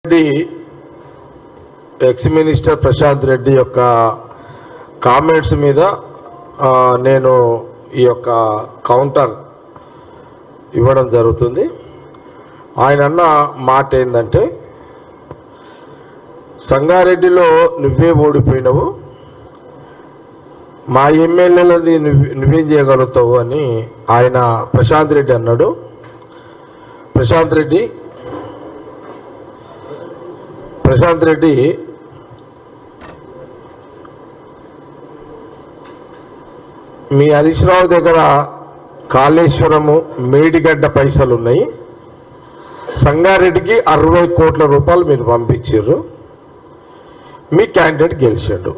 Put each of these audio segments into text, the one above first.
Reddy ex minister Prashanth Reddy యొక్క comments మీద ఆ, నేను ఈ యొక్క కౌంటర్ ఇవ్వడం జరుగుతుంది ఆయన అన్న మాట ఏంటంటే సంగారెడ్డిలో నువ్వే ఓడిపోయినావు మా ఎమ్మెల్యేలది నువ్వు నువ్వేం చేయగలుగుతావు అని ఆయన ప్రశాంత్ రెడ్డి అన్నాడు ప్రశాంత్ రెడ్డి ప్రశాంత్ రెడ్డి మీ హరీష్ రావు దగ్గర కాళేశ్వరము మేడిగడ్డ పైసలు ఉన్నాయి సంగారెడ్డికి అరవై కోట్ల రూపాయలు మీరు పంపించారు మీ క్యాండిడేట్ గెలిచాడు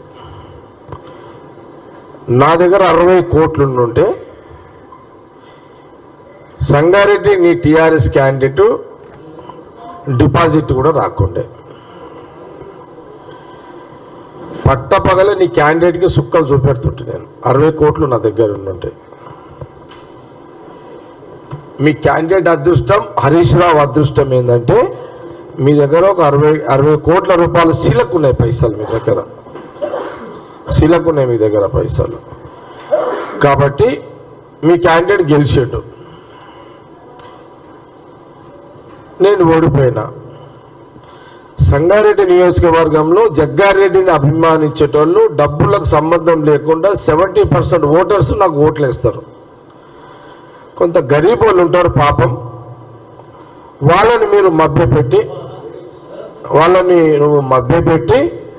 నా దగ్గర అరవై కోట్లు ఉంటే సంగారెడ్డి నీ టీఆర్ఎస్ క్యాండిడేట్ డిపాజిట్ కూడా రాకుండే పట్టపగల నీ క్యాండిడేట్కి సుక్కలు చూపెడుతుంటే నేను అరవై కోట్లు నా దగ్గర ఉండుంటే మీ క్యాండిడేట్ అదృష్టం హరీష్ రావు అదృష్టం ఏంటంటే మీ దగ్గర ఒక అరవై అరవై కోట్ల రూపాయలు శీలకు ఉన్నాయి పైసలు మీ దగ్గర శీలకు ఉన్నాయి మీ దగ్గర పైసలు కాబట్టి మీ క్యాండిడేట్ గెలిచాడు నేను ఓడిపోయినా సంగారెడ్డి నియోజకవర్గంలో జగ్గారెడ్డిని అభిమానించేటోళ్ళు డబ్బులకు సంబంధం లేకుండా సెవెంటీ పర్సెంట్ ఓటర్స్ నాకు ఓట్లు వేస్తారు కొంత గరీబ్ వాళ్ళు ఉంటారు పాపం వాళ్ళని మీరు మభ్యపెట్టి వాళ్ళని నువ్వు మభ్యపెట్టి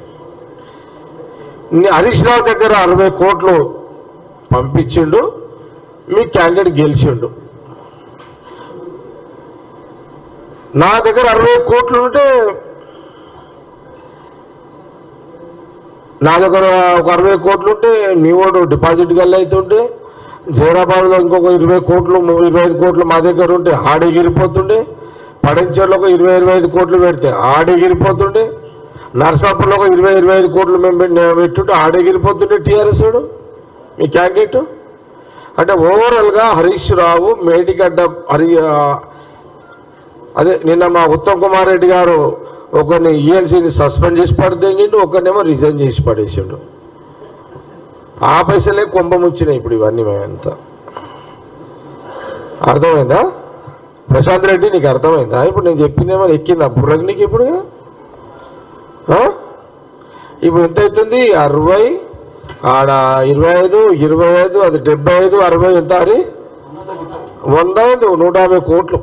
నీ హరీష్ రావు దగ్గర అరవై కోట్లు పంపించిండు మీ క్యాండిడేట్ గెలిచిండు నా దగ్గర అరవై కోట్లు ఉంటే నా దగ్గర ఒక అరవై కోట్లు ఉంటే మీ వాడు డిపాజిట్ గల్ల అవుతుంటే జైరాబాద్లో ఇంకొక ఇరవై కోట్లు ఇరవై ఐదు కోట్లు మా దగ్గర ఉంటే ఆడెగిరిపోతుండే పడంచేరులో ఒక ఇరవై ఇరవై ఐదు కోట్లు పెడితే ఆడెగిరిపోతుండే నర్సాపూర్లో ఒక ఇరవై ఇరవై ఐదు కోట్లు మేము పెట్టి- పెట్టుంటే ఆడెగిరిపోతుండే టీఆర్ఎస్ వాడు మీ క్యాండిడేట్ అంటే ఓవరాల్గా హరీష్ రావు మేడిగడ్డ హరి ఆ, అదే నిన్న మా ఉత్తమ్ కుమార్ రెడ్డి గారు ఒకరిని ఈఎన్సీని సస్పెండ్ చేసి పడదేంగిండు ఒకరినేమో రిజైన్ చేసి పడేసిండు ఆ పైసలే కొంపముచ్చినాయి ఇప్పుడు ఇవన్నీ మేమంతా అర్థమైందా ప్రశాంత్ రెడ్డి నీకు అర్థమైందా ఇప్పుడు నేను చెప్పిందేమో ఎక్కిందా బుర్రకి నీకు ఇప్పుడు ఆ? ఇప్పుడు ఎంత అవుతుంది అరవై ఆడ ఇరవై ఐదు ఇరవై ఐదు అది డెబ్బై ఐదు అరవై ఎంత అని వంద ఐదు నూట యాభై కోట్లు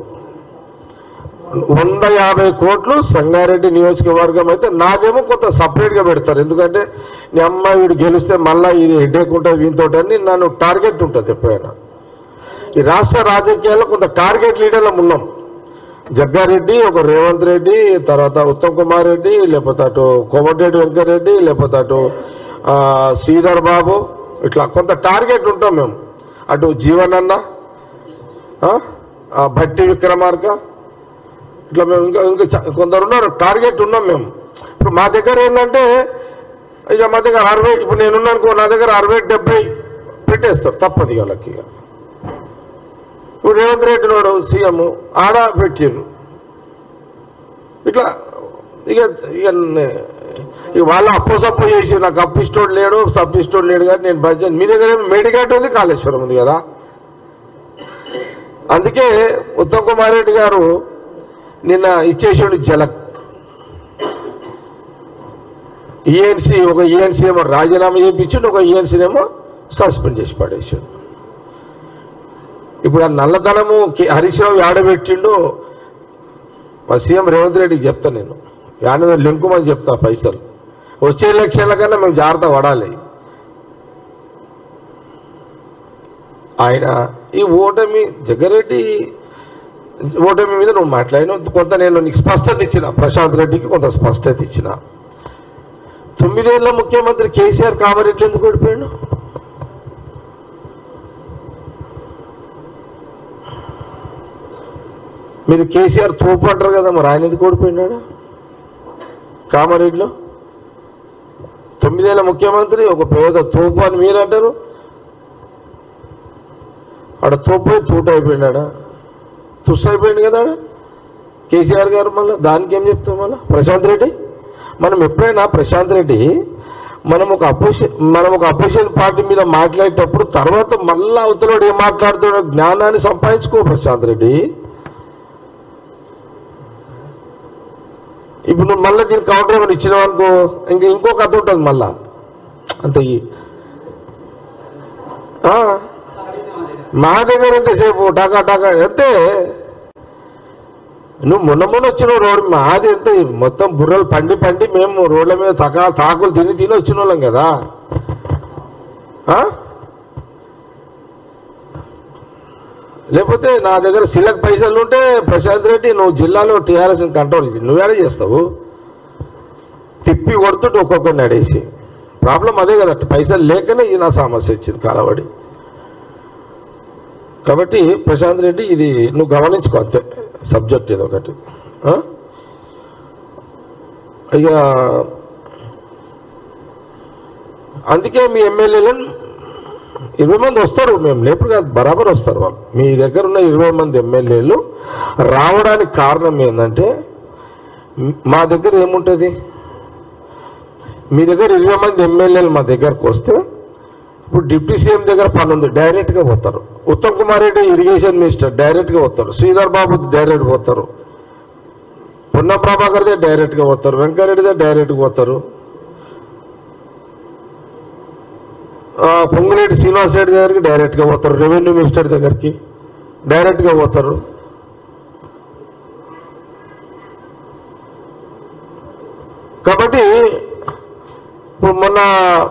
వంద యాభై కోట్లు సంగారెడ్డి నియోజకవర్గం అయితే నాకేమో కొంత సపరేట్గా పెడతారు ఎందుకంటే నీ అమ్మాయి వీడు గెలిస్తే మళ్ళీ ఇది హెడేక్ ఉంటుంది వీనితో అని నన్ను టార్గెట్ ఉంటుంది ఎప్పుడైనా ఈ రాష్ట్ర రాజకీయాల్లో కొంత టార్గెట్ లీడర్లం ఉన్నాం జగ్గారెడ్డి ఒక రేవంత్ రెడ్డి తర్వాత ఉత్తమ్ కుమార్ రెడ్డి లేకపోతే అటు కోమటిరెడ్డి వెంకరెడ్డి లేకపోతే అటు ఆ, శ్రీధర్ బాబు ఇట్లా కొంత టార్గెట్ ఉంటాం మేము అటు జీవన్ అన్న ఆ, ఆ, భట్టి విక్రమార్క ఇట్లా మేము ఇంకా ఇంకా చ- కొందరు ఉన్నారు టార్గెట్ ఉన్నాం మేము ఇప్పుడు మా దగ్గర ఏంటంటే ఇక మా దగ్గర అరవై ఇప్పుడు నేనున్నాను అనుకో నా దగ్గర అరవై డెబ్బై పెట్టేస్తారు తప్పదు ఇక వాళ్ళకి ఇక ఇప్పుడు రేవంత్ రెడ్డి నాడు సీఎం ఆడ పెట్టిర్రు ఇట్లా ఇక ఇక నే- ఇక వాళ్ళు అప్పు సప్పు చేసి నాకు అప్పు ఇష్టోడు లేడు సప్పు ఇష్టోడు లేడు కానీ నేను బడ్జెట్ మీ దగ్గర ఏమో మేడిగడ్డ ఉంది కాళేశ్వరం ఉంది కదా అందుకే ఉత్తమ్ కుమార్ రెడ్డి గారు నిన్న ఇచ్చేసాడు జలక్ ఈఎన్సీ ఒక ఈఎన్సీ ఏమో రాజీనామా చేయించాడు ఒక ఈఎన్సీని ఏమో సస్పెండ్ చేసి పడేసాడు ఇప్పుడు ఆ నల్లధనము కే- హరీష్ రావు ఆడబెట్టిండు మా సీఎం రేవంత్ రెడ్డికి చెప్తా నేను యానదో లింకుమని చెప్తా పైసలు వచ్చే ఎలక్షన్ల కన్నా మేము జాగ్రత్త పడాలి ఆయన ఈ ఓటమి జగ్గారెడ్డి ఓటమి మీద నువ్వు మాట్లాడిన కొంత నేను నీకు స్పష్టత ఇచ్చిన ప్రశాంత్ రెడ్డికి కొంత స్పష్టత ఇచ్చిన తొమ్మిదేళ్ల ముఖ్యమంత్రి కేసీఆర్ కామారెడ్డి ఎందుకు ఓడిపోయాడు మీరు కేసీఆర్ తోపు అంటారు కదా మరి ఆయన ఎందుకు ఓడిపోయినాడు కామారెడ్డిలో తొమ్మిదేళ్ల ముఖ్యమంత్రి ఒక పేద తోపు అని మీరు అంటారు ఆడ తోపు తూట అయిపోయినాడా తుస్సు అయిపోయింది కదా ఆడ కేసీఆర్ గారు మళ్ళీ దానికి ఏం చెప్తాం మళ్ళీ ప్రశాంత్ రెడ్డి మనం ఎప్పుడైనా ప్రశాంత్ రెడ్డి మనం ఒక అపోజిషన్ మనం ఒక అపోజిషన్ పార్టీ మీద మాట్లాడేటప్పుడు తర్వాత మళ్ళా అవతలోడు ఏం మాట్లాడుతాడో జ్ఞానాన్ని సంపాదించుకో ప్రశాంత్ రెడ్డి ఇప్పుడు నువ్వు మళ్ళీ దీనికి కౌంటర్ ఏమైనా ఇచ్చినావు అనుకో ఇంక ఇంకో కథ ఉంటుంది మళ్ళా అంత ఈ ఆ, మా దగ్గర ఎంతసేపు టాకా టాకా అంతే నువ్వు మొన్న మొన్న వచ్చిన రోడ్డు మాది ఎంత మొత్తం బుర్రలు పండి పండి మేము రోడ్ల మీద తకా తాకులు తిని తిని వచ్చిన వాళ్ళం కదా ఆ? లేకపోతే నా దగ్గర సిలక్ పైసలు ఉంటే ప్రశాంత్ రెడ్డి నువ్వు జిల్లాలో టీఆర్ఎస్ కంట్రోల్ నువ్వేడ చేస్తావు తిప్పి కొడుతుంటే ఒక్కొక్కరిని అడేసి ప్రాబ్లం అదే కదా పైసలు లేకనే ఇది నా సమస్య వచ్చింది కాలబడి కాబట్టి ప్రశాంత్ రెడ్డి ఇది నువ్వు గమనించుకో అంతే సబ్జెక్ట్ ఇది ఒకటి ఆ? ఇక అందుకే మీ ఎమ్మెల్యేలను ఇరవై మంది వస్తారు మేము లేపుడు కాదు బరాబర్ వస్తారు వాళ్ళు మీ దగ్గర ఉన్న ఇరవై మంది ఎమ్మెల్యేలు రావడానికి కారణం ఏంటంటే మ్- మా దగ్గర ఏముంటుంది మీ దగ్గర ఇరవై మంది ఎమ్మెల్యేలు మా దగ్గరకు వస్తే ఇప్పుడు డిప్యూటీ సీఎం దగ్గర పని ఉంది డైరెక్ట్గా పోతారు ఉత్తమ్ కుమార్ రెడ్డి ఇరిగేషన్ మినిస్టర్ డైరెక్ట్గా పోతారు శ్రీధర్ బాబు డైరెక్ట్ పోతారు పున్న ప్రభాకర్ దగ్గర డైరెక్ట్గా పోతారు వెంకరెడ్డి దగ్గర డైరెక్ట్గా పోతారు ఆ, పొంగులేటి శ్రీనివాస్ రెడ్డి దగ్గరికి డైరెక్ట్గా పోతారు రెవెన్యూ మినిస్టర్ దగ్గరికి డైరెక్ట్గా పోతారు కాబట్టి ఇప్పుడు మొన్న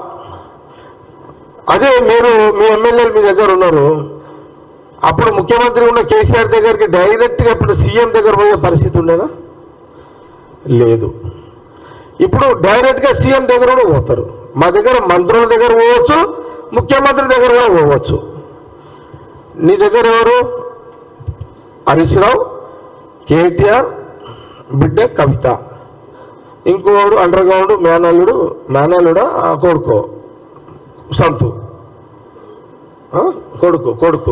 అదే మీరు మీ ఎమ్మెల్యేలు మీ దగ్గర ఉన్నారు అప్పుడు ముఖ్యమంత్రి ఉన్న కేసీఆర్ దగ్గరికి డైరెక్ట్గా ఇప్పుడు సీఎం దగ్గర పోయే పరిస్థితి ఉండేనా లేదు ఇప్పుడు డైరెక్ట్గా సీఎం దగ్గర కూడా పోతారు మా దగ్గర మంత్రుల దగ్గర పోవచ్చు ముఖ్యమంత్రి దగ్గర కూడా పోవచ్చు నీ దగ్గర ఎవరు హరీష్ రావు కేటీఆర్ బిడ్డ కవిత ఇంకోడు అండర్ గ్రౌండ్ మేనల్లుడు మేనల్లుడా ఆ కొడుకు సంతు ఆ? కొడుకు కొడుకు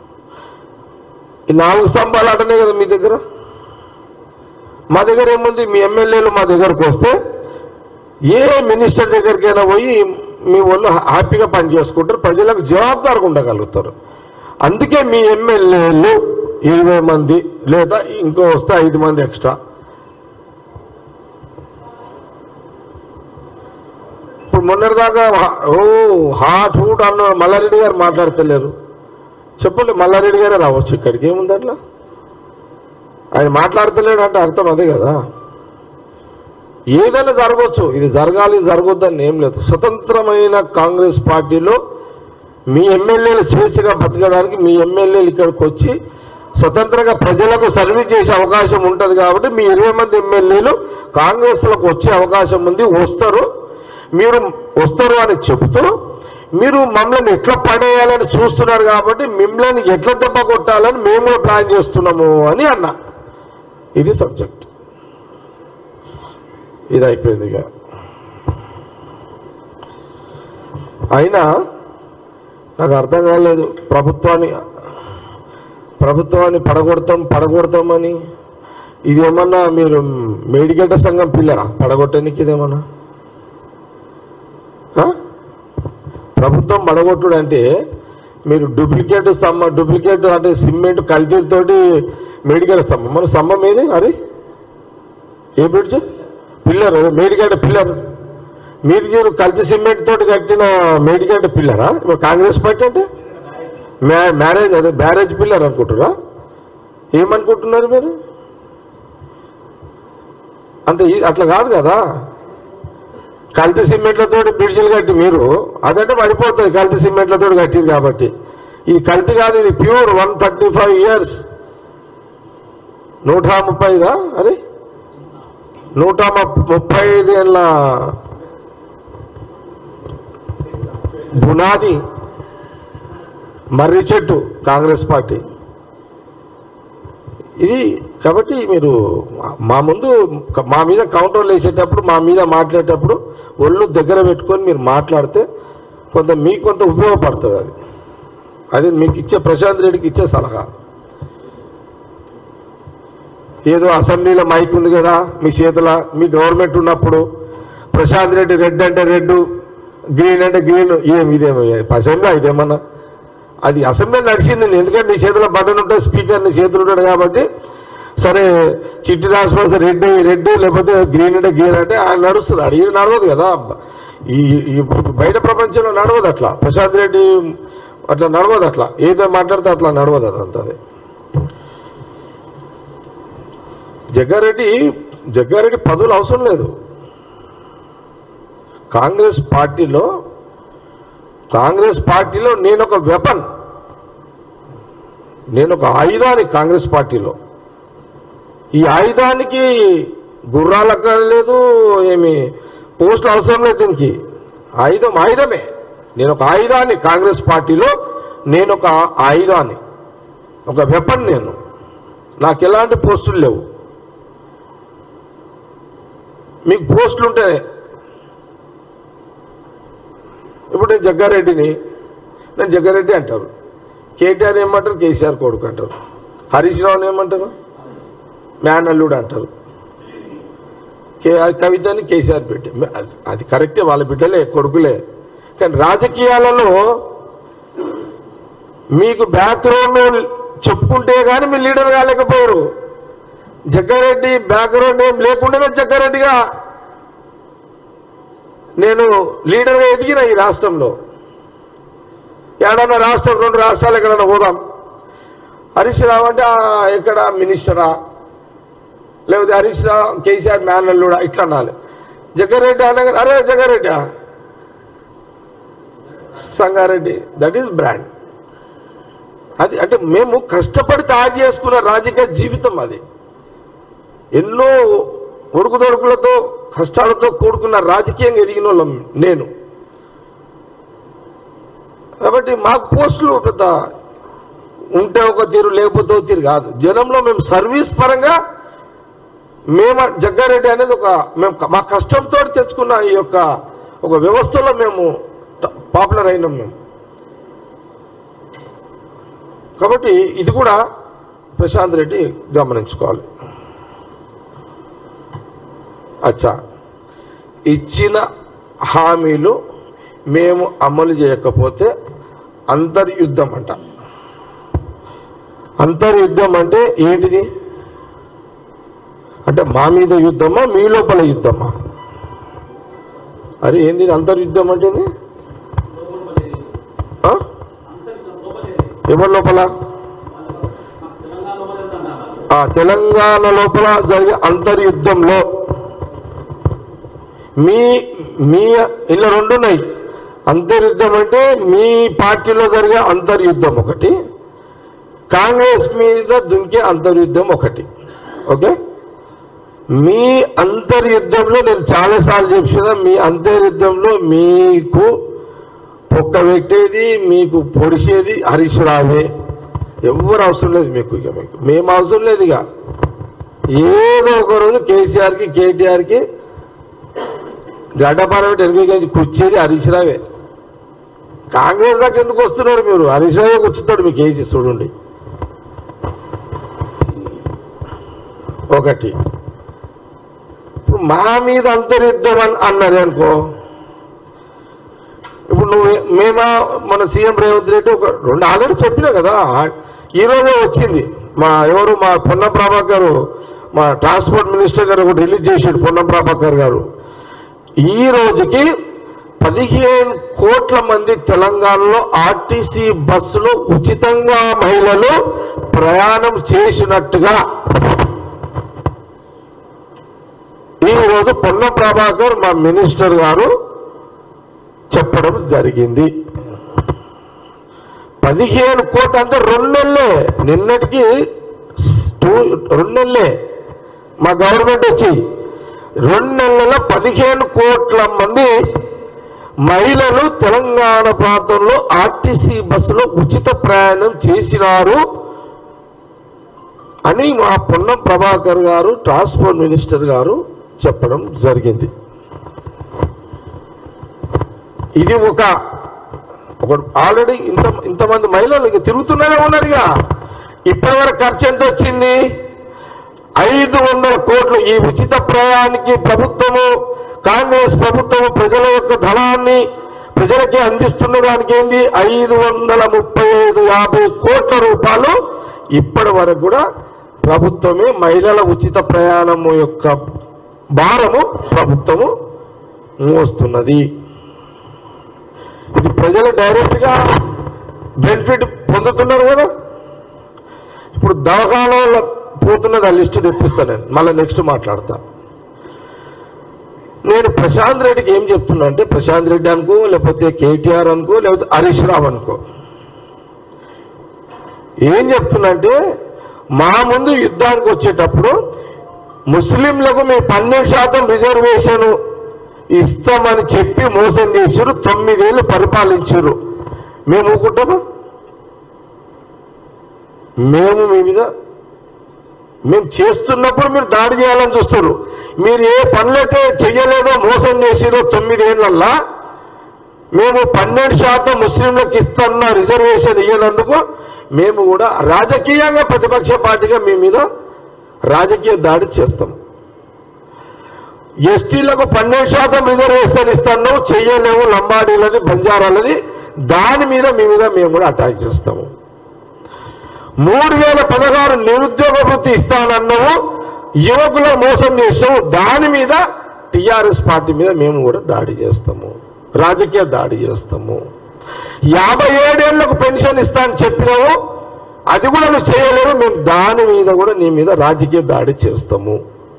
ఈ నాలుగు స్తంభాలు ఆటనే కదా మీ దగ్గర మా దగ్గర ఏముంది మీ ఎమ్మెల్యేలు మా దగ్గరకు వస్తే ఏ మినిస్టర్ దగ్గరికైనా పోయి మీ వాళ్ళు హ్యాపీగా పని చేసుకుంటారు ప్రజలకు జవాబుదారుగా ఉండగలుగుతారు అందుకే మీ ఎమ్మెల్యేలు ఇరవై మంది లేదా ఇంకో వస్తే ఐదు మంది ఎక్స్ట్రా ఇప్పుడు మొన్నటిదాకా హా- ఓ హాట్ హూట్ అన్న మల్లారెడ్డి గారు మాట్లాడతలేరు చెప్పండి మల్లారెడ్డి గారే రావచ్చు ఇక్కడికి ఏముంది అట్లా ఆయన మాట్లాడతలేడు అంటే అర్థం అదే కదా ఏదైనా జరగవచ్చు ఇది జరగాలి జరగొద్దని ఏం లేదు స్వతంత్రమైన కాంగ్రెస్ పార్టీలో మీ ఎమ్మెల్యేలు స్వేచ్ఛగా బతకడానికి మీ ఎమ్మెల్యేలు ఇక్కడికి వచ్చి స్వతంత్రంగా ప్రజలకు సర్వీస్ చేసే అవకాశం ఉంటుంది కాబట్టి మీ ఇరవై మంది ఎమ్మెల్యేలు కాంగ్రెస్లకు వచ్చే అవకాశం ఉంది వస్తారు మీరు వస్తారు అని చెబుతూ మీరు మమ్మల్ని ఎట్లా పడేయాలని చూస్తున్నారు కాబట్టి మిమ్మల్ని ఎట్లా దెబ్బ కొట్టాలని మేము కూడా ప్లాన్ చేస్తున్నాము అని అన్నా ఇది సబ్జెక్ట్ ఇది అయిపోయింది ఇక అయినా నాకు అర్థం కాలేదు ప్రభుత్వాన్ని ప్రభుత్వాన్ని పడగొడతాం పడగొడతామని ఇది ఏమన్నా మీరు మేడిగడ్డ సంఘం పిల్లరా పడగొట్టడానికి ఇదేమన్నా ఆ? ప్రభుత్వం పడగొట్టుడు అంటే మీరు డూప్లికేట్ స్తంభం డూప్లికేట్ అంటే సిమెంట్ కల్తీలతోటి మేడిగడ్డ స్తంభం మన స్తంభం ఏది అరే ఏ బ్రిడ్జ్ పిల్లర్ అదే మేడిగడ్డ పిల్లర్ మీరు మీరు కల్తీ సిమెంట్ తోటి కట్టిన మేడిగడ్డ పిల్లరా ఇప్పుడు కాంగ్రెస్ పార్టీ అంటే మ్యా- మ్యారేజ్ అదే మ్యారేజ్ పిల్లర్ అనుకుంటున్నారా ఏమనుకుంటున్నారు మీరు అంత ఈ- అట్లా కాదు కదా కల్తీ సిమెంట్లతో బ్రిడ్జిలు కట్టి మీరు అదంటే పడిపోతుంది కల్తీ సిమెంట్లతో కట్టిరు కాబట్టి ఈ కల్తీ కాదు ఇది pure one thirty five years నూట ముప్పై ఐదా అరే నూట ముప్- ముప్పై ఐదు ఏళ్ళ బునాది మర్రి చెట్టు కాంగ్రెస్ పార్టీ ఇది కాబట్టి మీరు మా ముందు మా మీద కౌంటర్లు వేసేటప్పుడు మా మీద మాట్లాడేటప్పుడు ఒళ్ళు దగ్గర పెట్టుకొని మీరు మాట్లాడితే కొంత మీకు కొంత ఉపయోగపడుతుంది అది అది మీకు ఇచ్చే ప్రశాంత్ రెడ్డికి ఇచ్చే సలహా ఏదో అసెంబ్లీలో మైక్ ఉంది కదా మీ చేతుల మీ గవర్నమెంట్ ఉన్నప్పుడు ప్రశాంత్ రెడ్డి రెడ్ అంటే రెడ్ గ్రీన్ అంటే గ్రీన్ ఏం ఇదేమో అసెంబ్లీ ఇదేమన్నా అది అసెంబ్లీ నడిచింది ఎందుకంటే నీ చేతిలో బటన్ ఉంటుంది స్పీకర్ నీ చేతులు ఉంటాడు కాబట్టి సరే చిట్టి రాసిపోతే రెడ్ రెడ్ లేకపోతే గ్రీన్ అంటే గ్రీన్ అంటే ఆయన నడుస్తుంది అడిగి నడవదు కదా ఈ ఈ బయట ప్రపంచంలో నడవదు అట్లా ప్రశాంత్ రెడ్డి అట్లా నడవదు అట్లా ఏదో మాట్లాడితే అట్లా నడవదు అదంతా అది జగ్గారెడ్డి జగ్గారెడ్డి పదవులు అవసరం లేదు కాంగ్రెస్ పార్టీలో కాంగ్రెస్ పార్టీలో నేను ఒక వెపన్ నేను ఒక ఆయుధాన్ని కాంగ్రెస్ పార్టీలో ఈ ఆయుధానికి గుర్రాలు అక్కర్లేదు ఏమి పోస్టులు అవసరం లేదు దీనికి ఆయుధం ఆయుధమే నేను ఒక ఆయుధాన్ని కాంగ్రెస్ పార్టీలో నేను ఒక ఆయుధాన్ని ఒక వెపన్ నేను నాకు ఎలాంటి పోస్టులు లేవు మీకు పోస్టులు ఉంటేనే ఇప్పుడు నేను జగ్గారెడ్డిని నేను జగ్గారెడ్డి అంటారు కేటీఆర్ ఏమంటారు కేసీఆర్ కొడుకు అంటారు హరీష్ రావుని ఏమంటారు మేనల్లుడు అంటారు కే కవితని కేసీఆర్ బిడ్డ అది కరెక్టే వాళ్ళ బిడ్డలే కొడుకులే కానీ రాజకీయాలలో మీకు బ్యాక్గ్రౌండ్ చెప్పుకుంటే కానీ మీరు లీడర్ కాలేకపోయారు జగ్గారెడ్డి బ్యాక్గ్రౌండ్ ఏం లేకుండానే జగ్గారెడ్డిగా నేను లీడర్గా ఎదిగిన ఈ రాష్ట్రంలో ఏడన్నా రాష్ట్రం రెండు రాష్ట్రాలు ఎక్కడన్నా పోదాం హరీష్ రావు అంటే ఆ, ఎక్కడ మినిస్టరా లేకపోతే హరీష్ రావు కేసీఆర్ మేనల్లుడా ఇట్లా అనాలి జగ్గారెడ్డి అనగా అరే Jaggareddy Sangareddy that is brand అది అంటే మేము కష్టపడి తయారు చేసుకున్న రాజకీయ జీవితం అది ఎన్నో ఒడుకుదొడుకులతో కష్టాలతో కూడుకున్న రాజకీయంగా ఎదిగిన వాళ్ళం నేను కాబట్టి మాకు పోస్టులు పెద్ద ఉంటే ఒక తీరు లేకపోతే ఒక తీరు కాదు జనంలో మేము సర్వీస్ పరంగా మేము జగ్గారెడ్డి అనేది ఒక మేము మా కష్టంతో తెచ్చుకున్న ఈ యొక్క ఒక వ్యవస్థలో మేము ట- పాపులర్ అయినాం మేము కాబట్టి ఇది కూడా ప్రశాంత్ రెడ్డి గమనించుకోవాలి అచ్చా ఇచ్చిన హామీలు మేము అమలు చేయకపోతే అంతర్యుద్ధం అంట అంతర్యుద్ధం అంటే ఏంటిది అంటే మా మీద యుద్ధమా మీ లోపల యుద్ధమా అరే ఏంది ఇది అంతర్యుద్ధం అంటే ఏంది? ఆ? ఎవరి లోపల ఆ తెలంగాణ లోపల జరిగే అంతర్యుద్ధంలో మీ మీ ఇలా రెండు ఉన్నాయి అంతర్యుద్ధం అంటే మీ పార్టీలో జరిగే అంతర్యుద్ధం ఒకటి కాంగ్రెస్ మీద దుంకే అంతర్యుద్ధం ఒకటి ఓకే మీ అంతర్యుద్ధంలో నేను చాలాసార్లు చెప్పిన మీ అంతర్యుద్ధంలో మీకు పొక్క పెట్టేది మీకు పొడిచేది హరీష్ రావే ఎవరు అవసరం లేదు మీకు ఇక మీకు మేము అవసరం లేదు ఇక ఏదో ఒక రోజు కేసీఆర్కి కేటీఆర్కి గడ్డపారబెట్టి ఎనిమిది కూర్చేది హరీష్ రావే కాంగ్రెస్ దాకా ఎందుకు వస్తున్నారు మీరు హరీష్ రావే కూర్చుతాడు మీకు ఏసి చూడండి ఒకటి ఇప్పుడు మా మీద అంతరిద్దాం అని అన్నారు అనుకో ఇప్పుడు నువ్వు మేమా మన సీఎం రేవంత్ రెడ్డి ఒక రెండు ఆల్రెడీ చెప్పినా కదా ఈ రోజే వచ్చింది మా ఎవరు మా పొన్నం ప్రభాకర్ మా ట్రాన్స్పోర్ట్ మినిస్టర్ గారు ఒకటి రిలీజ్ చేసాడు పొన్నం ప్రభాకర్ గారు ఈ రోజుకి పదిహేను కోట్ల మంది తెలంగాణలో ఆర్టీసీ బస్సులో ఉచితంగా మహిళలు ప్రయాణం చేసినట్టుగా ఈ రోజు పొన్న ప్రభాకర్ మా మినిస్టర్ గారు చెప్పడం జరిగింది పదిహేను కోట్లు అంటే రెండు నెలలే నిన్నటికి టూ రెండు నెలలే మా గవర్నమెంట్ వచ్చి రెండు నెలల పదిహేను కోట్ల మంది మహిళలు తెలంగాణ ప్రాంతంలో ఆర్టీసీ బస్సులో ఉచిత ప్రయాణం చేసినారు అని మా పొన్నం ప్రభాకర్ గారు ట్రాన్స్పోర్ట్ మినిస్టర్ గారు చెప్పడం జరిగింది ఇది ఒక ఒక ఆల్రెడీ ఇంత ఇంతమంది మహిళలు ఇక తిరుగుతూనే ఉన్నారుగా ఇప్పటి వరకు ఖర్చు ఎంత వచ్చింది ఐదు వందల కోట్లు ఈ ఉచిత ప్రయాణానికి ప్రభుత్వము కాంగ్రెస్ ప్రభుత్వము ప్రజల యొక్క ధనాన్ని ప్రజలకి అందిస్తున్న దానికి ఏంది ఐదు వందల ముప్పై ఐదు యాభై కోట్ల రూపాయలు ఇప్పటి వరకు కూడా ప్రభుత్వమే మహిళల ఉచిత ప్రయాణము యొక్క భారము ప్రభుత్వము మోస్తున్నది ఇది ప్రజలు డైరెక్ట్గా బెనిఫిట్ పొందుతున్నారు కదా ఇప్పుడు దవాఖానలో పోతున్నది ఆ లిస్టు తెప్పిస్తాను నేను మళ్ళీ నెక్స్ట్ మాట్లాడతా నేను ప్రశాంత్ రెడ్డికి ఏం చెప్తున్నా అంటే ప్రశాంత్ రెడ్డి అనుకో లేకపోతే కేటీఆర్ అనుకో లేకపోతే హరీష్ రావు అనుకో ఏం చెప్తున్నా అంటే మా ముందు యుద్ధానికి వచ్చేటప్పుడు ముస్లింలకు మేము పన్నెండు శాతం రిజర్వేషన్ ఇస్తామని చెప్పి మోసం చేసారు తొమ్మిదేళ్ళు పరిపాలించారు మేము ఊరుకుంటామా మేము మీ మీద మేము చేస్తున్నప్పుడు మీరు దాడి చేయాలని చూస్తారు మీరు ఏ పనులైతే చెయ్యలేదో మోసం చేసిరో తొమ్మిదేళ్లల్లా మేము పన్నెండు శాతం ముస్లింలకు ఇస్తున్న రిజర్వేషన్ ఇయ్యనందుకు మేము కూడా రాజకీయంగా ప్రతిపక్ష పార్టీగా మీ మీద రాజకీయ దాడి చేస్తాం ఎస్టీలకు పన్నెండు శాతం రిజర్వేషన్ ఇస్తాను చెయ్యలేము లంబాడీలది బంజారాలది దాని మీద మీ మీద మేము కూడా అటాక్ చేస్తాము మూడు వేల పదహారు నిరుద్యోగ వృత్తి ఇస్తానన్నావు యువకుల మోసం చేసావు దాని మీద టిఆర్ఎస్ పార్టీ మీద మేము కూడా దాడి చేస్తాము రాజకీయ దాడి చేస్తాము యాభై ఏడేళ్లకు పెన్షన్ ఇస్తా అని చెప్పినావు అది కూడా నువ్వు చేయలేవు మేము దాని మీద కూడా నీ మీద రాజకీయ దాడి చేస్తాము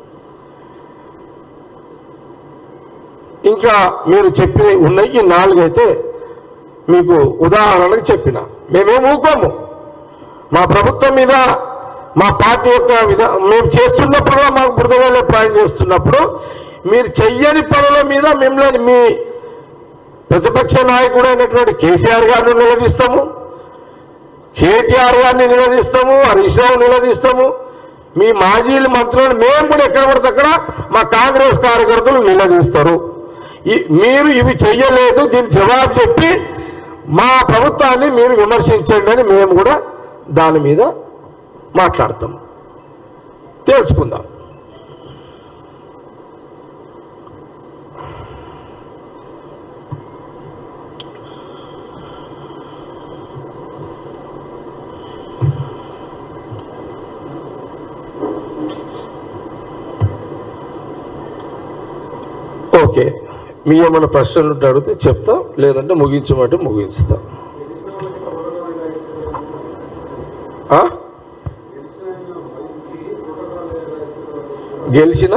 ఇంకా మీరు చెప్పి ఉన్నాయి ఈ నాలుగైతే మీకు ఉదాహరణకు చెప్పిన మేమేం ఊకోము మా ప్రభుత్వం మీద మా పార్టీ యొక్క విధా మేము చేస్తున్నప్పుడు కూడా మాకు బురదగాలే ప్రయాణం చేస్తున్నప్పుడు మీరు చెయ్యని పనుల మీద మిమ్మల్ని మీ ప్రతిపక్ష నాయకుడు అయినటువంటి కేసీఆర్ గారిని నిలదీస్తాము కేటీఆర్ గారిని నిలదీస్తాము హరీష్ రావు నిలదీస్తాము మీ మాజీ మంత్రులను మేము కూడా ఎక్కడ పడితే అక్కడ మా కాంగ్రెస్ కార్యకర్తలు నిలదీస్తారు ఈ- మీరు ఇవి చెయ్యలేదు దీనికి జవాబు చెప్పి మా ప్రభుత్వాన్ని మీరు విమర్శించండి అని మేము కూడా దాని మీద మాట్లాడతాం తెలుసుకుందాం ఓకే మీ ఏమైనా ప్రశ్నలు ఉంటే అడిగితే చెప్తా లేదంటే ముగించమంటే ముగించుతా ఆ? గెలిచిన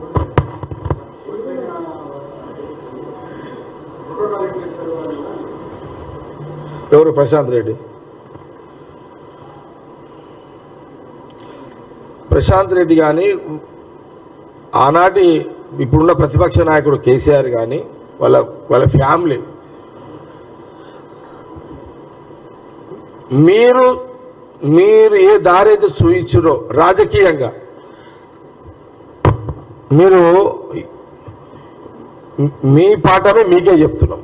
ఎవరు ప్రశాంత్ రెడ్డి ప్రశాంత్ రెడ్డి కానీ ఆనాటి ఇప్పుడున్న ప్రతిపక్ష నాయకుడు కేసీఆర్ కానీ వాళ్ళ వాళ్ళ ఫ్యామిలీ మీరు మీరు ఏ దారి అయితే చూయించురో రాజకీయంగా మీరు మీ పాఠమే మీకే చెప్తున్నాం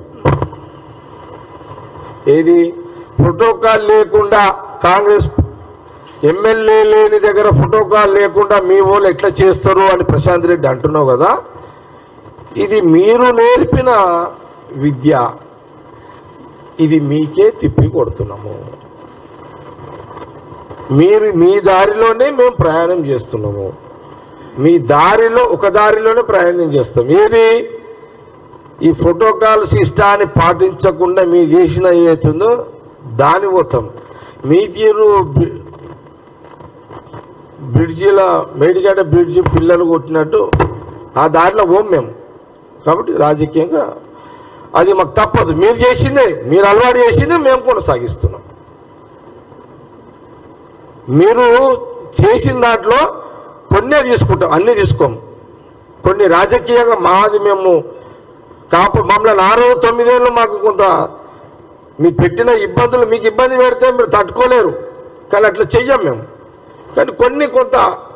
ఏది ప్రోటోకాల్ లేకుండా కాంగ్రెస్ ఎమ్మెల్యే లేని దగ్గర ప్రోటోకాల్ లేకుండా మీ వాళ్ళు ఎట్లా చేస్తారు అని ప్రశాంత్ రెడ్డి అంటున్నావు కదా ఇది మీరు నేర్పిన విద్య ఇది మీకే తిప్పి కొడుతున్నాము మీరు మీ దారిలోనే మేము ప్రయాణం చేస్తున్నాము మీ దారిలో ఒక దారిలోనే ప్రయాణం చేస్తాం ఏది ఈ ప్రోటోకాల్ సిస్టాన్ని పాటించకుండా మీరు చేసిన ఏతుందో దాని పోతాం మీ తీరు బి- బ్రిడ్జిల మేడిగడ్డ బ్రిడ్జి పిల్లలు కొట్టినట్టు ఆ దారిలో పోం మేము కాబట్టి రాజకీయంగా అది మాకు తప్పదు మీరు చేసిందే మీరు అలవాటు చేసిందే మేము కొనసాగిస్తున్నాం మీరు చేసిన దాంట్లో కొన్నే తీసుకుంటాం అన్నీ తీసుకోము కొన్ని రాజకీయంగా మాది మేము కాపు మమ్మల్ని ఆరు తొమ్మిదేళ్ళు మాకు కొంత మీరు పెట్టిన ఇబ్బందులు మీకు ఇబ్బంది పెడితే మీరు తట్టుకోలేరు కానీ అట్లా చెయ్యం మేము కానీ కొన్ని కొంత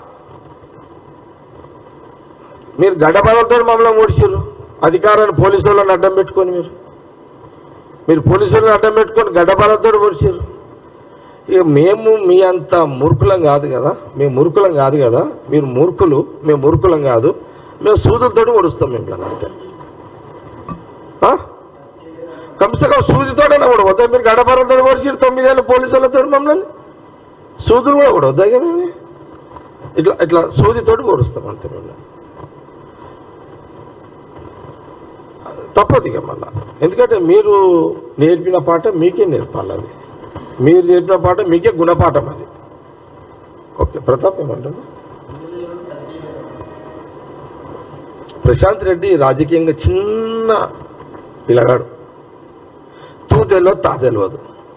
మీరు గడ్డబలతో మమ్మల్ని ఓడిచారు అధికారాన్ని పోలీసు వాళ్ళని అడ్డం పెట్టుకొని మీరు మీరు పోలీసు వాళ్ళని అడ్డం పెట్టుకొని గడ్డబలతో ఓడిచారు ఇక మేము మీ అంత మూర్ఖులం కాదు కదా మేము మూర్ఖులం కాదు కదా మీరు మూర్ఖులు మేము మూర్ఖులం కాదు మేము సూదులతోటి ఒడుస్తాం మిమ్మల్ని అంతే ఆ? కమ్సే కమ్ సూదితోటైనా కూడా వద్దా మీరు గడపరంతో పొడిచి తొమ్మిదేళ్ళు పోలీసులతో మమ్మల్ని సూదులు కూడా కూడా వద్దా మేము ఇట్లా ఇట్లా సూదితోటి పొడుస్తాం అంతే మేము తప్పదు ఇక మళ్ళా ఎందుకంటే మీరు నేర్పిన పాట మీకే నేర్పాలి అది మీరు నేర్పిన పాట మీకే గుణపాఠం అది ఓకే ప్రతాప్ ఏమంటారు ప్రశాంత్ రెడ్డి రాజకీయంగా చిన్న పిల్లగాడు తూ తెలియదు తా తెలియదు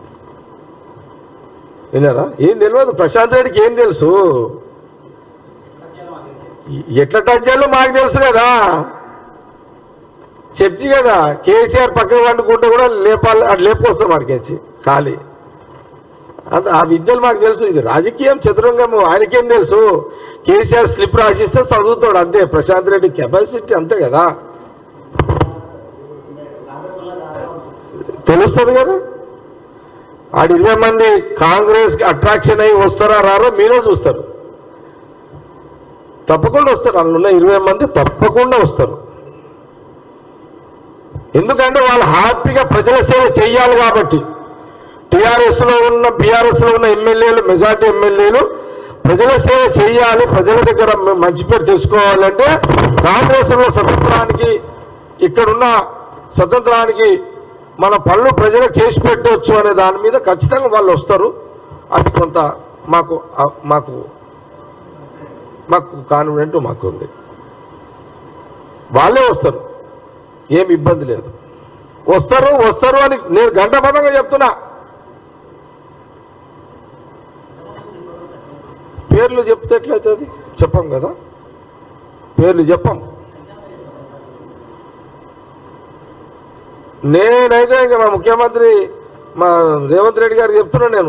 విన్నారా ఏం తెలియదు ప్రశాంత్ రెడ్డికి ఏం తెలుసు ఎట్లా టచ్ చేయాలో మాకు తెలుసు కదా చెప్తి కదా కేసీఆర్ పక్కన వండుకుంటే కూడా లేపాలి అటు లేపుకొస్తాం అడిగించి ఖాళీ అంత ఆ విద్యలు మాకు తెలుసు ఇది రాజకీయం చతురంగము ఆయనకేం తెలుసు కేసీఆర్ స్లిప్ రాసిస్తే చదువుతాడు అంతే ప్రశాంత్ రెడ్డి కెపాసిటీ అంతే కదా తెలుస్తుంది కదా ఆడు ఇరవై మంది కాంగ్రెస్ కి అట్రాక్షన్ అయ్యి వస్తారా రారో మీరే చూస్తారు తప్పకుండా వస్తారు అందులో ఉన్న ఇరవై మంది తప్పకుండా వస్తారు ఎందుకంటే వాళ్ళు హ్యాపీగా ప్రజల సేవ చేయాలి కాబట్టి టిఆర్ఎస్ లో ఉన్న బీఆర్ఎస్ లో ఉన్న ఎమ్మెల్యేలు మెజార్టీ ఎమ్మెల్యేలు ప్రజల సేవ చేయాలి ప్రజల దగ్గర మ- మంచి పేరు తెచ్చుకోవాలంటే కాంగ్రెస్ లో స్వతంత్రానికి ఇక్కడున్న స్వతంత్రానికి మన పనులు ప్రజలకు చేసి పెట్టవచ్చు అనే దాని మీద ఖచ్చితంగా వాళ్ళు వస్తారు అది కొంత మాకు ఆ, మాకు మాకు కాన్ఫిడెంట్ మాకు ఉంది వాళ్ళే వస్తారు ఏమి ఇబ్బంది లేదు వస్తారు వస్తారు అని నేను గంట పదంగా చెప్తున్నా పేర్లు చెప్తే ఎట్లయితుంది చెప్పం కదా పేర్లు చెప్పం నేనైతే ఇంకా మా ముఖ్యమంత్రి మా రేవంత్ రెడ్డి గారికి చెప్తున్నా నేను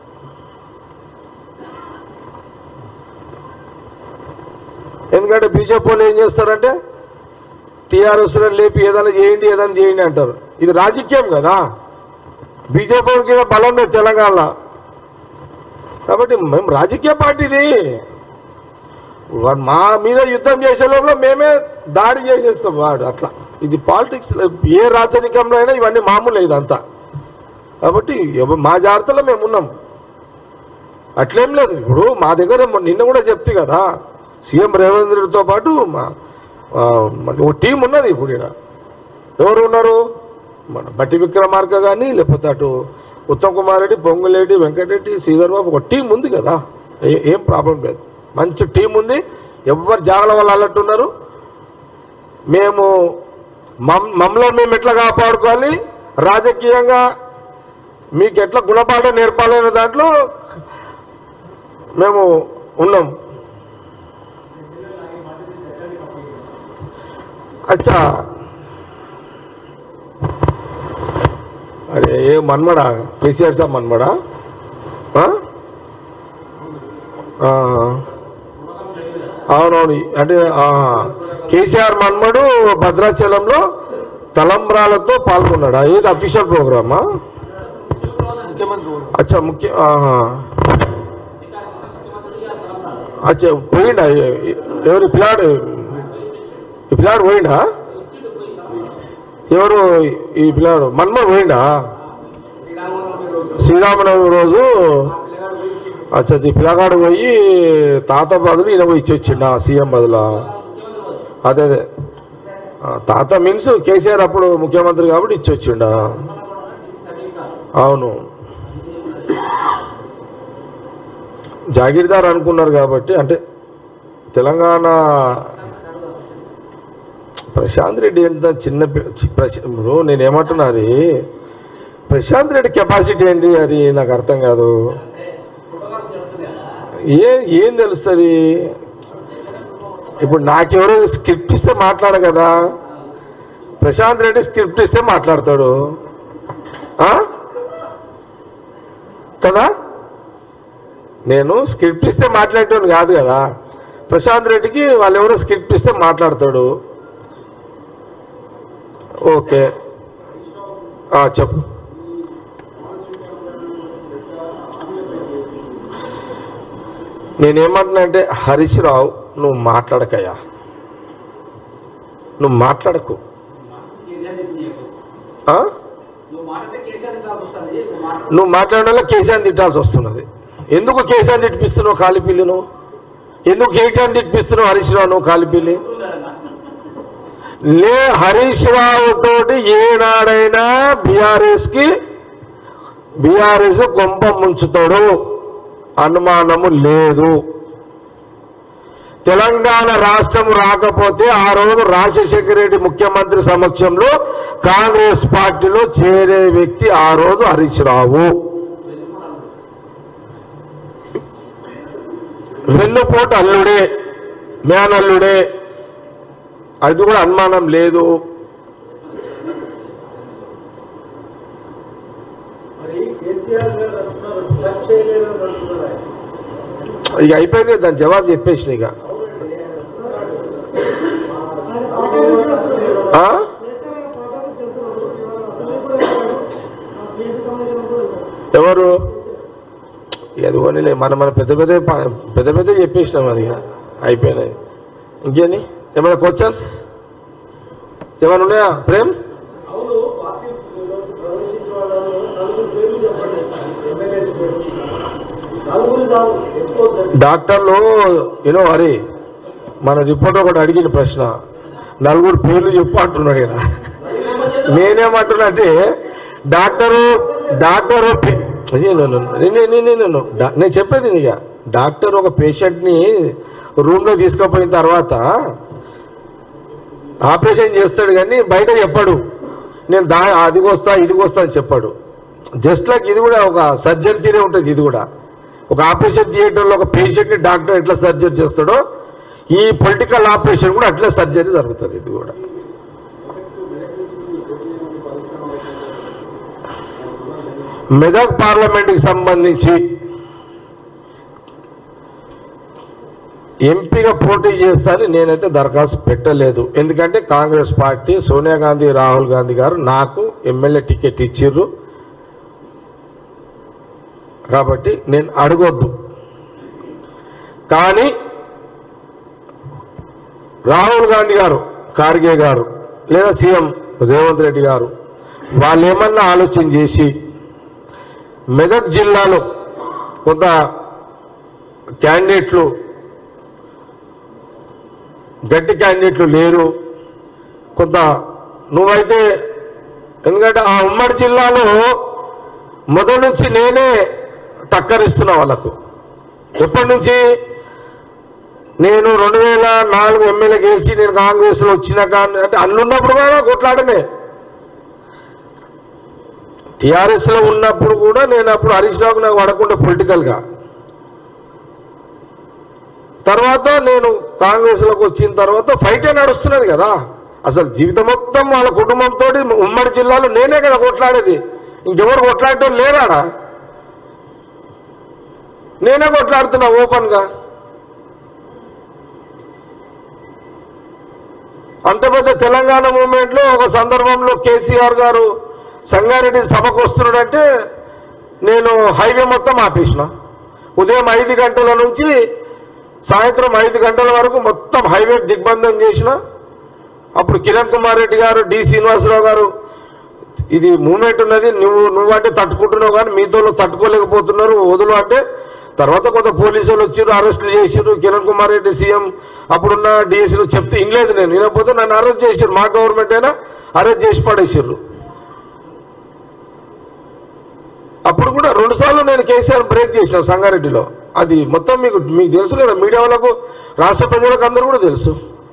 ఎందుకంటే బీజేపీ వాళ్ళు ఏం చేస్తారంటే టీఆర్ఎస్ లేపి ఏదైనా చేయండి ఏదైనా చేయండి అంటారు ఇది రాజకీయం కదా బీజేపీకి బలం లేదు తెలంగాణలో కాబట్టి మేము రాజకీయ పార్టీది వాడు మా మీద యుద్ధం చేసే లోపల మేమే దాడి చేసేస్తాం వాడు అట్లా ఇది పాలిటిక్స్ ఏ రాజకీయంలో అయినా ఇవన్నీ మామూలు ఇదంతా కాబట్టి ఎవ- మా జాగ్రత్తలో మేము ఉన్నాం అట్లేం లేదు ఇప్పుడు మా దగ్గర మొన్న- నిన్న కూడా చెప్తే కదా సీఎం రేవంత్ రెడ్డితో పాటు మా ఆ, మాది ఒక టీం ఉన్నది ఇప్పుడు ఇక్కడ ఎవరు ఉన్నారు మన బట్టి విక్రమార్క కానీ లేకపోతే అటు ఉత్తమ్ కుమార్ రెడ్డి పొంగులేటి వెంకటరెడ్డి శ్రీధర్ బాబు ఒక టీం ఉంది కదా ఏ- ఏం ప్రాబ్లం లేదు మంచి టీం ఉంది ఎవరు జాగల వాళ్ళు అన్నట్టున్నారు మేము మమ్ మమ్మల్ని మేము ఎట్లా కాపాడుకోవాలి రాజకీయంగా మీకు ఎట్లా గుణపాఠం నేర్పాలనే దాంట్లో మేము ఉన్నాం అచ్చా అరే ఏ మన్మడా కేసీఆర్ సాబ్ మన్మడా ఆ? ఆ. అవునవును అంటే ఆ, కేసీఆర్ మన్మడు భద్రాచలంలో తలంబ్రాలతో పాల్గొన్నాడా ఏది అఫీషియల్ ప్రోగ్రామా అచ్చా ముఖ్య ఆహా. అచ్చా పోయిండా ఎ- ఎ- ఎవరు పిల్లాడు ఈ పిల్లాడు పోయిండా ఎవరు ఈ పిల్లాడు మన్మడు పోయిండా శ్రీరామనవమి రోజు అచ్చా ఈ పిల్లగాడు పోయి తాత బదులు ఈయన పోయి ఇచ్చి వచ్చిండా సీఎం బదులా అదే అదే ఆ, తాత మీన్స్ కేసీఆర్ అప్పుడు ముఖ్యమంత్రి కాబట్టి ఇచ్చి వచ్చిండా అవును జాగీర్దార్ అనుకున్నారు కాబట్టి అంటే తెలంగాణ ప్రశాంత్ రెడ్డి ఎంత చిన్న పి- చి- ప్రశా- ఇప్పుడు నేను ఏమంటున్నా అది ప్రశాంత్ రెడ్డి కెపాసిటీ ఏంటి అది నాకు అర్థం కాదు ఏ ఏం తెలుస్తుంది ఇప్పుడు నాకెవరో స్క్రిప్ట్ ఇస్తే మాట్లాడ కదా ప్రశాంత్ రెడ్డి స్క్రిప్ట్ ఇస్తే మాట్లాడతాడు ఆ? కదా నేను స్క్రిప్ట్ ఇస్తే మాట్లాడేటోని కాదు కదా ప్రశాంత్ రెడ్డికి వాళ్ళు ఎవరో స్క్రిప్ట్ ఇస్తే మాట్లాడతాడు ఓకే ఆ, చెప్పు నేనేమంటున్నా అంటే హరీష్ రావు నువ్వు మాట్లాడకయ్యా నువ్వు మాట్లాడకు ఆ? నువ్వు మాట్లాడడం వల్ల కేసీఆర్ తిట్టాల్సి వస్తున్నది ఎందుకు కేసీఆర్ తిట్టిపిస్తున్నావు కాలిపిల్లి నువ్వు ఎందుకు కేటీఆర్ తిట్టిపిస్తున్నావు హరీష్ రావు నువ్వు కాలిపిల్లి లే హరీష్ రావు తోటి ఏనాడైనా బీఆర్ఎస్ కి బీఆర్ఎస్ గొంప ముంచుతాడు అనుమానము లేదు తెలంగాణ రాష్ట్రం రాకపోతే ఆ రోజు రాజశేఖర రెడ్డి ముఖ్యమంత్రి సమక్షంలో కాంగ్రెస్ పార్టీలో చేరే వ్యక్తి ఆ రోజు హరీష్ రావు వెన్నుపోటు అల్లుడే మేనల్లుడే అది కూడా అనుమానం లేదు మరి కేసీఆర్ గారు అంటున్నారు టచ్ చేయలేదని అంటున్నారు ఆయన. ఇక అయిపోయింది దాని జవాబు చెప్పేసిన ఇక ఆ? ఎవరు అది పోనీలే మన మన పెద్ద పెద్ద ప- పెద్ద పెద్ద చెప్పేసినాం అది ఇక అయిపోయినాయి ఇంకేంటి ఏమైనా క్వశ్చన్స్ ఏమైనా ఉన్నాయా ప్రేమ్ అవును పార్టీలో ప్రవేశించిన వాళ్ళలో నలుగురు పేర్లు చెప్పండి ఎమ్మెల్యేస్ పేరు నలుగురు చాలు ఎక్కువ వద్దండి. డాక్టర్లు యూనో హరి మన రిపోర్ట్ ఒకటి అడిగిన ప్రశ్న నలుగురు పేర్లు చెప్పు అంటున్నాడు ఈయన నేనేమంటున్నా అంటే డాక్టరు డాక్టరు పే- నేను నేను- నేను- నేను డా- నేను చెప్పేది ఇక డాక్టర్ ఒక పేషెంట్ని రూమ్లో తీసుకుపోయిన తర్వాత ఆపరేషన్ చేస్తాడు కానీ బయట చెప్పాడు నేను దా అదిగొస్తా వస్తా ఇదిగొస్తా వస్తా అని చెప్పాడు జస్ట్ లైక్ ఇది కూడా ఒక సర్జరీ తీరే ఉంటుంది ఇది కూడా ఒక ఆపరేషన్ థియేటర్లో ఒక పేషెంట్ని డాక్టర్ ఎట్లా సర్జరీ చేస్తాడో ఈ పొలిటికల్ ఆపరేషన్ కూడా అట్లే సర్జరీ జరుగుతుంది ఇది కూడా మెదక్ పార్లమెంట్కి సంబంధించి ఎంపీగా పోటీ చేస్తానని నేనైతే దరఖాస్తు పెట్టలేదు ఎందుకంటే కాంగ్రెస్ పార్టీ సోనియా గాంధీ రాహుల్ గాంధీ గారు నాకు ఎమ్మెల్యే టికెట్ ఇచ్చిర్రు కాబట్టి నేను అడగొద్దు కానీ రాహుల్ గాంధీ గారు ఖార్గే గారు లేదా సీఎం రేవంత్ రెడ్డి గారు వాళ్ళు ఏమన్నా ఆలోచన చేసి మెదక్ జిల్లాలో కొంత క్యాండిడేట్లు గట్టి క్యాండిడేట్లు లేరు కొంత నువ్వైతే ఎందుకంటే ఆ ఉమ్మడి జిల్లాలో మొదటి నుంచి నేనే టక్కరిస్తున్నా వాళ్ళకు ఎప్పటి నుంచి నేను రెండు వేల నాలుగు ఎమ్మెల్యే గెలిచి నేను కాంగ్రెస్లో వచ్చినాక అంటే అన్నున్నప్పుడు కూడా కొట్లాడనే టీఆర్ఎస్లో ఉన్నప్పుడు కూడా నేను అప్పుడు హరీష్ రావుకు నాకు పడకుండా పొలిటికల్గా తర్వాత నేను కాంగ్రెస్లోకి వచ్చిన తర్వాత ఫైటే నడుస్తున్నది కదా అసలు జీవితం మొత్తం వాళ్ళ కుటుంబంతో ఉమ్మడి జిల్లాలో నేనే కదా కొట్లాడేది ఇంకెవరు కొట్లాడటం లేరాడా నేనే కొట్లాడుతున్నా ఓపెన్గా అంత పెద్ద తెలంగాణ మూమెంట్లో ఒక సందర్భంలో కేసీఆర్ గారు సంగారెడ్డి సభకు వస్తున్నాడంటే నేను హైవే మొత్తం ఆపేసిన ఉదయం ఐదు గంటల నుంచి సాయంత్రం ఐదు గంటల వరకు మొత్తం హైవే దిగ్బంధం చేసిన అప్పుడు కిరణ్ కుమార్ రెడ్డి గారు డి శ్రీనివాసరావు గారు ఇది మూమెంట్ ఉన్నది నువ్వు నువ్వంటే తట్టుకుంటున్నావు కానీ మీతో తట్టుకోలేకపోతున్నారు వదులు అంటే తర్వాత కొంత పోలీసులు వచ్చిర్రు అరెస్టులు చేసిర్రు కిరణ్ కుమార్ రెడ్డి సీఎం అప్పుడున్న డిఎస్సీలు చెప్తే ఇనలేదు నేను వినకపోతే నన్ను అరెస్ట్ చేసిర్రు మా గవర్నమెంట్ అయినా అరెస్ట్ చేసి పడేసిర్రు అప్పుడు కూడా రెండు సార్లు నేను కేసీఆర్ బ్రేక్ చేసిన సంగారెడ్డిలో అది మొత్తం మీకు మీకు తెలుసు కదా మీడియా వాళ్ళకు రాష్ట్ర ప్రజలకు అందరూ కూడా తెలుసు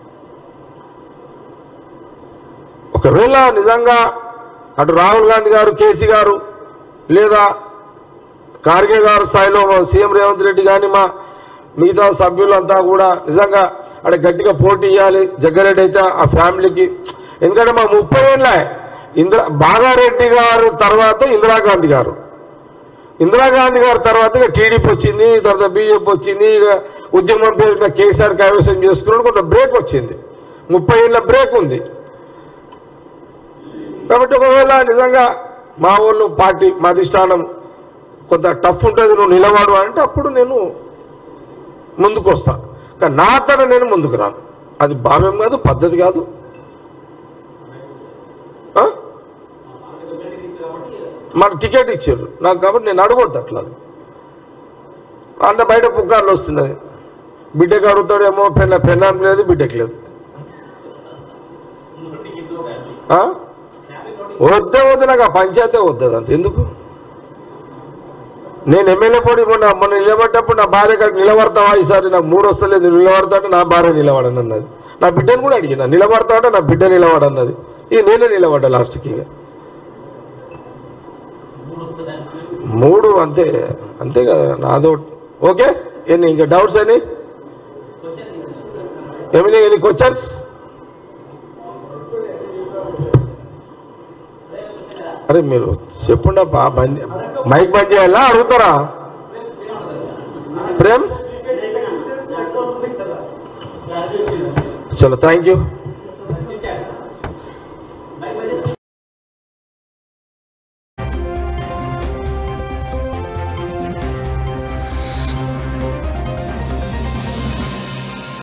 ఒకవేళ నిజంగా అటు రాహుల్ గాంధీ గారు కేసీ గారు లేదా ఖార్గే గారు స్థాయిలో మా సీఎం రేవంత్ రెడ్డి కానీ మా మిగతా సభ్యులంతా కూడా నిజంగా అక్కడ గట్టిగా పోటీ ఇవ్వాలి జగ్గారెడ్డి అయితే ఆ ఫ్యామిలీకి ఎందుకంటే మా ముప్పై ఏళ్ళ ఇందిరా బాగారెడ్డి గారు తర్వాత ఇందిరాగాంధీ గారు ఇందిరాగాంధీ గారి తర్వాత ఇక టీడీపీ వచ్చింది తర్వాత బీజేపీ వచ్చింది ఇక ఉద్యమం పేరు మీద కేసీఆర్ కైవసం చేసుకున్నాడు కొంత బ్రేక్ వచ్చింది ముప్పై ఏళ్ళ బ్రేక్ ఉంది కాబట్టి ఒకవేళ నిజంగా మా వాళ్ళు పార్టీ మా అధిష్టానం కొంత టఫ్ ఉంటుంది నువ్వు నిలబడు అంటే అప్పుడు నేను ముందుకు వస్తా కానీ నా తన నేను ముందుకు రాను అది భావ్యం కాదు పద్ధతి కాదు ఆ? మాకు టికెట్ ఇచ్చారు నాకు కాబట్టి నేను అడగొద్దు అట్లా అది. అంత బయట పుకార్లు వస్తున్నది బిడ్డకి అడుగుతాడేమో పెన్న పెన్నాం లేదు బిడ్డకి లేదు ఆ? వద్దే వద్దు నాకు ఆ పంచాయతే వద్దు అంత ఎందుకు నేను ఎమ్మెల్యే పోటీ మొన్న మొన్న నిలబడ్డప్పుడు నా భార్య కాడ నిలబడతావా ఈసారి నాకు మూడు వస్తలేదు నిలబడతా అంటే నా భార్య నిలబడను అన్నది నా బిడ్డను కూడా అడిగిన నిలబడతా అంటే నా బిడ్డ నిలబడన్నది ఇక నేనే నిలబడ్డా లాస్ట్కి ఇక మూడు అంతే అంతే కదా నాదో ఓకే ఎన్ని ఇంకా డౌట్స్ అని ఏమైనా ఎన్ని క్వశ్చన్స్ అరే మీరు చెప్పుండా బా బంద్ మైక్ బంద్ చేయాలా అడుగుతారా ప్రేమ్ చలో థ్యాంక్ యూ